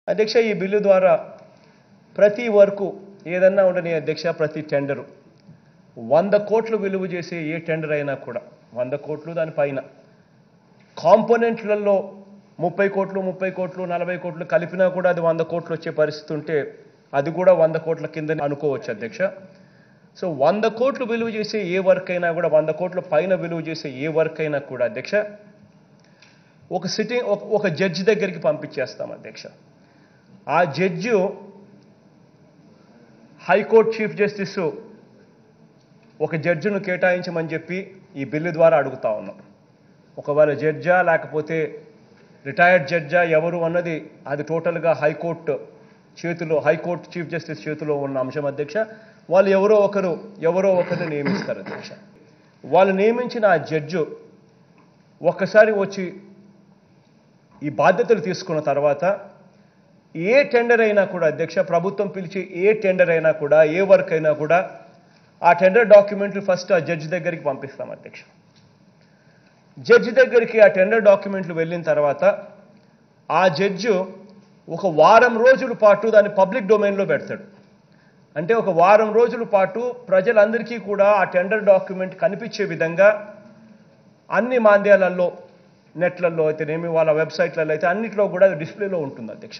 అధ్యక్ష ఈ బిల్లు ద్వారా ప్రతి వర్కు ఏదన్నా ఉండని అధ్యక్ష ప్రతి టెండరు వంద కోట్లు విలువ చేసే ఏ టెండర్ అయినా కూడా వంద కోట్లు దానిపైన కాంపోనెంట్లలో ముప్పై కోట్లు ముప్పై కోట్లు నలభై కోట్లు కలిపినా కూడా అది వంద కోట్లు వచ్చే పరిస్థితి ఉంటే అది కూడా వంద కోట్ల కింద అనుకోవచ్చు అధ్యక్ష సో వంద కోట్లు విలువ చేసే ఏ వర్క్ అయినా కూడా వంద కోట్ల పైన విలువ చేసే ఏ వర్క్ అయినా కూడా అధ్యక్ష ఒక సిట్టింగ్ ఒక ఒక జడ్జి దగ్గరికి పంపించేస్తాం అధ్యక్ష ఆ జడ్జి హైకోర్టు చీఫ్ జస్టిస్ ఒక జడ్జిను కేటాయించమని చెప్పి ఈ బిల్లు ద్వారా అడుగుతా ఉన్నాం ఒకవేళ జడ్జా లేకపోతే రిటైర్డ్ జడ్జా ఎవరు అన్నది అది టోటల్గా హైకోర్టు చేతిలో హైకోర్టు చీఫ్ జస్టిస్ చేతిలో ఉన్న అంశం అధ్యక్ష వాళ్ళు ఎవరో ఒకరు ఎవరో ఒకరిని నియమిస్తారు అధ్యక్ష వాళ్ళు నియమించిన ఆ జడ్జు ఒక్కసారి వచ్చి ఈ బాధ్యతలు తీసుకున్న తర్వాత ఏ టెండర్ అయినా కూడా అధ్యక్ష ప్రభుత్వం పిలిచి ఏ టెండర్ అయినా కూడా ఏ వర్క్ అయినా కూడా ఆ టెండర్ డాక్యుమెంట్లు ఫస్ట్ ఆ జడ్జి దగ్గరికి పంపిస్తాం అధ్యక్ష జడ్జి దగ్గరికి ఆ టెండర్ డాక్యుమెంట్లు వెళ్ళిన తర్వాత ఆ జడ్జి ఒక వారం రోజుల పాటు దాన్ని పబ్లిక్ డొమైన్లో పెడతాడు అంటే ఒక వారం రోజుల పాటు ప్రజలందరికీ కూడా ఆ టెండర్ డాక్యుమెంట్ కనిపించే విధంగా అన్ని మాంద్యాలలో నెట్లలో అయితేనేమి వాళ్ళ వెబ్సైట్లలో అయితే అన్నిట్లో కూడా అది డిస్ప్లేలో ఉంటుంది అధ్యక్ష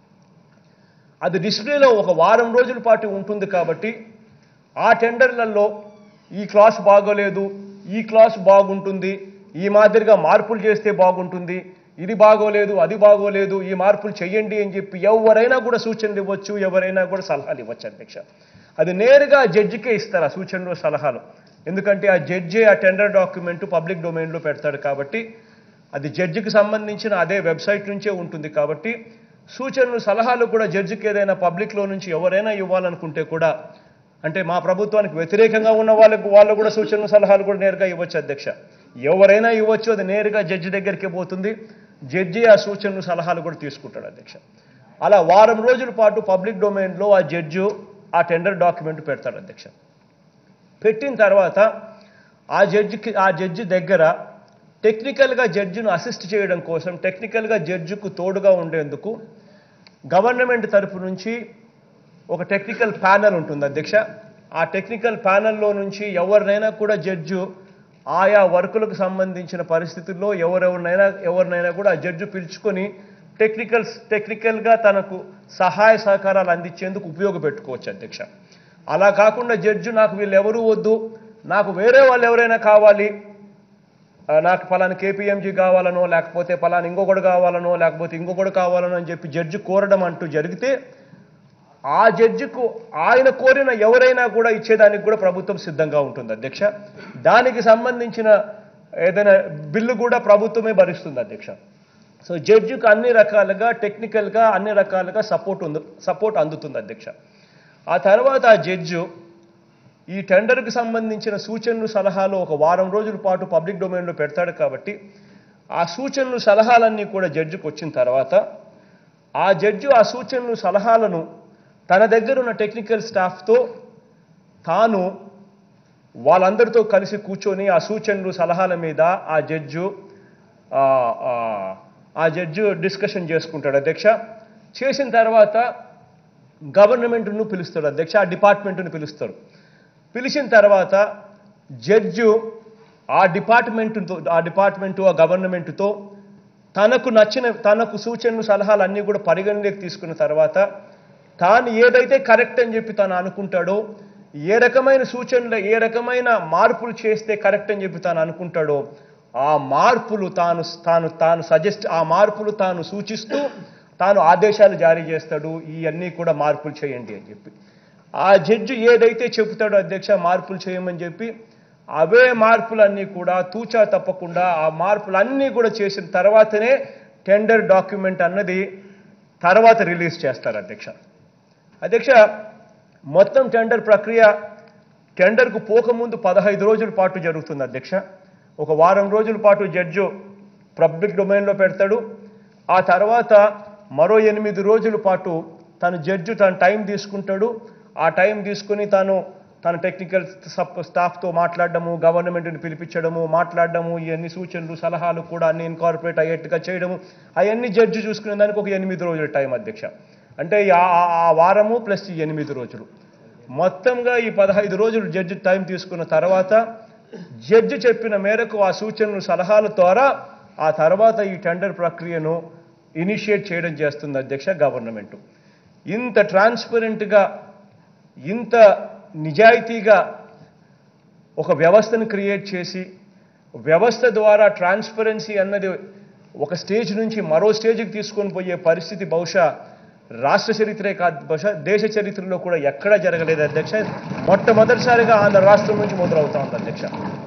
అది డిస్ప్లేలో ఒక వారం రోజుల పాటు ఉంటుంది కాబట్టి ఆ టెండర్లలో ఈ క్లాస్ బాగోలేదు ఈ క్లాస్ బాగుంటుంది ఈ మాదిరిగా మార్పులు చేస్తే బాగుంటుంది ఇది బాగోలేదు అది బాగోలేదు ఈ మార్పులు చెయ్యండి అని చెప్పి ఎవరైనా కూడా సూచనలు ఇవ్వచ్చు ఎవరైనా కూడా సలహాలు ఇవ్వచ్చు అధ్యక్ష అది నేరుగా జడ్జికే ఇస్తారు ఆ సూచనలు సలహాలు ఎందుకంటే ఆ జడ్జి ఆ టెండర్ డాక్యుమెంట్ పబ్లిక్ డొమైన్లో పెడతాడు కాబట్టి అది జడ్జికి సంబంధించిన అదే వెబ్సైట్ నుంచే ఉంటుంది కాబట్టి సూచనలు సలహాలు కూడా జడ్జికి ఏదైనా పబ్లిక్లో నుంచి ఎవరైనా ఇవ్వాలనుకుంటే కూడా అంటే మా ప్రభుత్వానికి వ్యతిరేకంగా ఉన్న వాళ్ళకు వాళ్ళు కూడా సూచనలు సలహాలు కూడా నేరుగా ఇవ్వచ్చు అధ్యక్ష ఎవరైనా ఇవ్వచ్చు అది నేరుగా జడ్జి దగ్గరికి పోతుంది జడ్జి ఆ సూచనలు సలహాలు కూడా తీసుకుంటాడు అధ్యక్ష అలా వారం రోజుల పాటు పబ్లిక్ డొమైన్లో ఆ జడ్జి ఆ టెండర్ డాక్యుమెంట్ పెడతాడు అధ్యక్ష పెట్టిన తర్వాత ఆ జడ్జికి ఆ జడ్జి దగ్గర టెక్నికల్గా జడ్జిను అసిస్ట్ చేయడం కోసం టెక్నికల్గా జడ్జికు తోడుగా ఉండేందుకు గవర్నమెంట్ తరపు నుంచి ఒక టెక్నికల్ ప్యానెల్ ఉంటుంది అధ్యక్ష ఆ టెక్నికల్ ప్యానెల్లో నుంచి ఎవరినైనా కూడా జడ్జు ఆయా వర్కులకు సంబంధించిన పరిస్థితుల్లో ఎవరెవరినైనా ఎవరినైనా కూడా ఆ జడ్జి పిలుచుకొని టెక్నికల్ టెక్నికల్గా తనకు సహాయ సహకారాలు అందించేందుకు ఉపయోగపెట్టుకోవచ్చు అధ్యక్ష అలా కాకుండా జడ్జి నాకు వీళ్ళు ఎవరు వద్దు నాకు వేరే వాళ్ళు ఎవరైనా కావాలి ఆ, నాకు పలానా కేపీఎంజీ కావాలనో లేకపోతే పలానా ఇంకొకటి కావాలనో లేకపోతే ఇంకొకటి కావాలనో అని చెప్పి జడ్జి కోరడం అంటూ జరిగితే ఆ జడ్జికు ఆయన కోరిన ఎవరైనా కూడా ఇచ్చేదానికి కూడా ప్రభుత్వం సిద్ధంగా ఉంటుంది అధ్యక్ష దానికి సంబంధించిన ఏదైనా బిల్లు కూడా ప్రభుత్వమే భరిస్తుంది అధ్యక్ష సో జడ్జికి అన్ని రకాలుగా టెక్నికల్గా అన్ని రకాలుగా సపోర్ట్ ఉంది సపోర్ట్ అందుతుంది అధ్యక్ష ఆ తర్వాత ఆ జడ్జు ఈ టెండర్కి సంబంధించిన సూచనలు సలహాలు ఒక వారం రోజుల పాటు పబ్లిక్ డొమైన్లో పెడతాడు కాబట్టి ఆ సూచనలు సలహాలన్నీ కూడా జడ్జికి వచ్చిన తర్వాత ఆ జడ్జి ఆ సూచనలు సలహాలను తన దగ్గర ఉన్న టెక్నికల్ స్టాఫ్తో తాను వాళ్ళందరితో కలిసి కూర్చొని ఆ సూచనలు సలహాల మీద ఆ జడ్జు ఆ, ఆ, ఆ జడ్జు డిస్కషన్ చేసుకుంటాడు అధ్యక్ష చేసిన తర్వాత గవర్నమెంట్ను పిలుస్తాడు అధ్యక్ష ఆ డిపార్ట్మెంట్ను పిలుస్తాడు పిలిచిన తర్వాత జడ్జు ఆ డిపార్ట్మెంటుతో ఆ డిపార్ట్మెంటు ఆ గవర్నమెంటుతో తనకు నచ్చిన తనకు సూచనలు సలహాలు అన్నీ కూడా పరిగణలోకి తీసుకున్న తర్వాత తాను ఏదైతే కరెక్ట్ అని చెప్పి తాను అనుకుంటాడో ఏ రకమైన సూచనలు ఏ రకమైన మార్పులు చేస్తే కరెక్ట్ అని చెప్పి తాను అనుకుంటాడో ఆ మార్పులు తాను తాను తాను సజెస్ట్ ఆ మార్పులు తాను సూచిస్తూ తాను ఆదేశాలు జారీ చేస్తాడు ఇవన్నీ కూడా మార్పులు చేయండి అని చెప్పి ఆ జడ్జి ఏదైతే చెబుతాడో అధ్యక్ష మార్పులు చేయమని చెప్పి అవే మార్పులన్నీ కూడా తూచా తప్పకుండా ఆ మార్పులన్నీ కూడా చేసిన తర్వాతనే టెండర్ డాక్యుమెంట్ అన్నది తర్వాత రిలీజ్ చేస్తారు అధ్యక్ష అధ్యక్ష మొత్తం టెండర్ ప్రక్రియ టెండర్కు పోకముందు పదహైదు రోజుల పాటు జరుగుతుంది అధ్యక్ష ఒక వారం రోజుల పాటు జడ్జు పబ్లిక్ డొమైన్లో పెడతాడు ఆ తర్వాత మరో ఎనిమిది రోజుల పాటు తను జడ్జు తన టైం తీసుకుంటాడు ఆ టైం తీసుకుని తాను తన టెక్నికల్ స్టాఫ్తో మాట్లాడడము గవర్నమెంట్ని పిలిపించడము మాట్లాడడము ఇవన్నీ సూచనలు సలహాలు కూడా అన్ని ఇన్కార్పొరేట్ అయ్యేట్టుగా చేయడము అవన్నీ జడ్జి చూసుకునే దానికి ఒక ఎనిమిది రోజుల టైం అధ్యక్ష అంటే ఈ ఆ ఆ- ఆ వారము ప్లస్ ఈ ఎనిమిది రోజులు మొత్తంగా ఈ పదహైదు రోజులు జడ్జి టైం తీసుకున్న తర్వాత జడ్జి చెప్పిన మేరకు ఆ సూచనలు సలహాల ద్వారా ఆ తర్వాత ఈ టెండర్ ప్రక్రియను ఇనిషియేట్ చేయడం చేస్తుంది అధ్యక్ష గవర్నమెంట్ ఇంత ట్రాన్స్పరెంట్గా ఇంత నిజాయితీగా ఒక వ్యవస్థను క్రియేట్ చేసి వ్యవస్థ ద్వారా ట్రాన్స్పరెన్సీ అన్నది ఒక స్టేజ్ నుంచి మరో స్టేజ్కి తీసుకొని పోయే పరిస్థితి బహుశా రాష్ట్ర చరిత్రే కాదు బహుశా దేశ చరిత్రలో కూడా ఎక్కడా జరగలేదు అధ్యక్ష మొట్టమొదటిసారిగా ఆంధ్ర రాష్ట్రం నుంచి మొదలవుతా ఉంది అధ్యక్ష